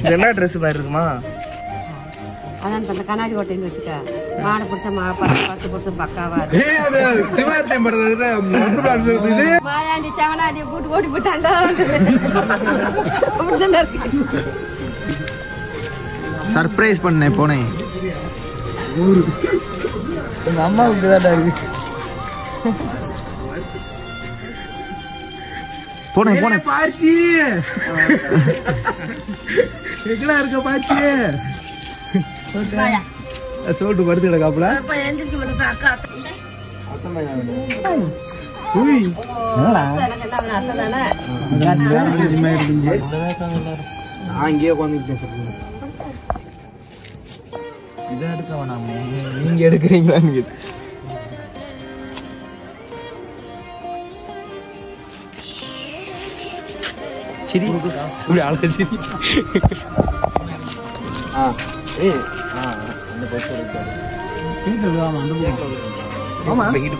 இது என்ன ட்ரெஸ் மாதிரி இருக்குமா அதான் இப்ப இந்த கண்ணாடி ஓட்டைன்னு வச்சுக்க மாடை பிடிச்ச மா பத்து பத்து பொறுத்து பக்காவா இருக்கு ஏய், அது சிவாஜியம் படத்துல ஒன்று பாடுறது இது மாயாண்டி செவனாண்டி கூட்டு ஓடி போட்டாங்க அப்படிதான் இருக்கு சர்ப்ரைஸ் பண்ணேன் போனேன் எங்க அம்மாவுக்கு தான் இருக்கு போனேன் போனேன் பாச்சி எங்கடா இருக்க பாச்சி சோட்டு படுத்து கிடக்காப்புல அப்ப எந்திரிச்சு மட்டும் அக்கா உய் எனக்கு என்ன அவன அத்தை தானே நான் இங்கேயே உட்காந்துக்கிட்டேன் சார் இதை எடுக்க வேணாமே நீங்க எடுக்கிறீங்களான்னு கேட்டு சரி இப்படி அழகு சரி ஆ ஏய் ஆ அந்த பஸ் எடுக்காரு ஆமா ஹீட்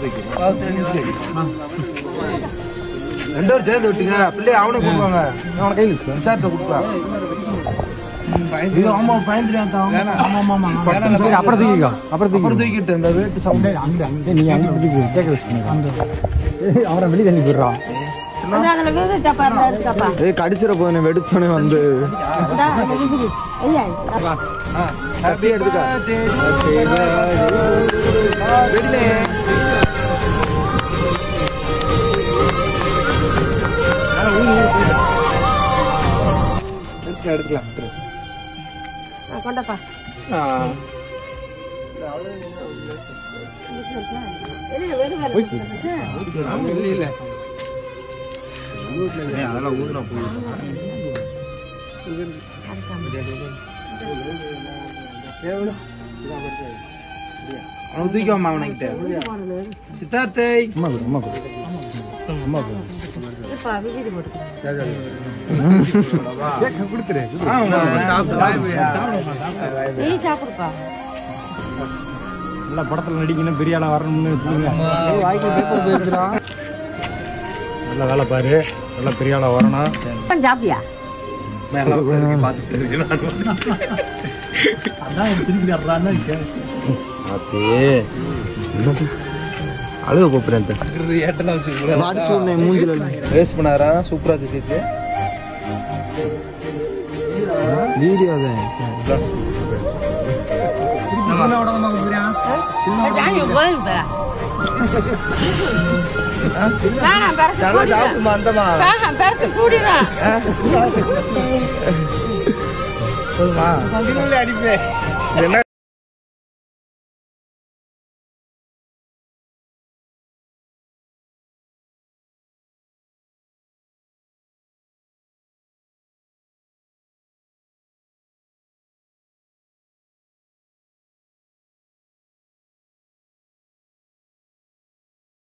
ரெண்டு பேரும் சேர்ந்து விட்டுங்க பிள்ளை அவனை கொடுப்பாங்க அவனை கையில் சித்தார்த்த கொடுப்பான் ஆமா பயந்துட்டு ஆமா ஆமா ஆமா அப்புறம் தூக்கிக்கோ அப்புறம் அப்புறம் தூக்கிட்டு இந்த வீட்டு சவுண்ட் நீ அங்க கேட்க வச்சுக்கோங்க அவரை வெளியே தண்ணி போடுறான் அதான் அதுல விழுது தப்பா இருந்தா இருக்காப்பா ஏய் கடிச்சிட போதும் வெடிச்சோனே வந்து இந்தா, அது விழுது. ஐயா ஹாப்பி எடுத்துக்க வெடிலே எடுக்கலாம் ஆ, கொண்டப்பா இல்ல, வெறும் வெறும். இல்ல இல்ல அதெல்லாம் ஊதுனா போயிடும் அவனை தூக்கிவாமா அவன்கிட்ட சித்தார்த்தை அம்மா அம்மா அம்மா இப்ப விபூதி போட்டுக்கிறேன். கொடுத்துரு நீ சாப்பிடுப்பா நல்லா படத்துல நடிக்கணும் பெரிய ஆளா வரணும்னு வச்சுக்கோங்க நல்ல வேலை பாரு நல்லா பெரிய ஆளா வரணும் இப்ப சாப்பிட்டியா அழுக போப்புறேன் அடிச்சு உடனே மூஞ்சில வேஸ்ட் பண்ணாரா சூப்பரா தெரியுது வீடியோ தான் ஜானி, போதும் இப்ப. வேணாம், பெருசு நல்லா கூடிரும். சாப்பிடுமா அந்தமா வேணாம், பெருசு கூடிரும். போதுமா அடிப்பேன் என்ன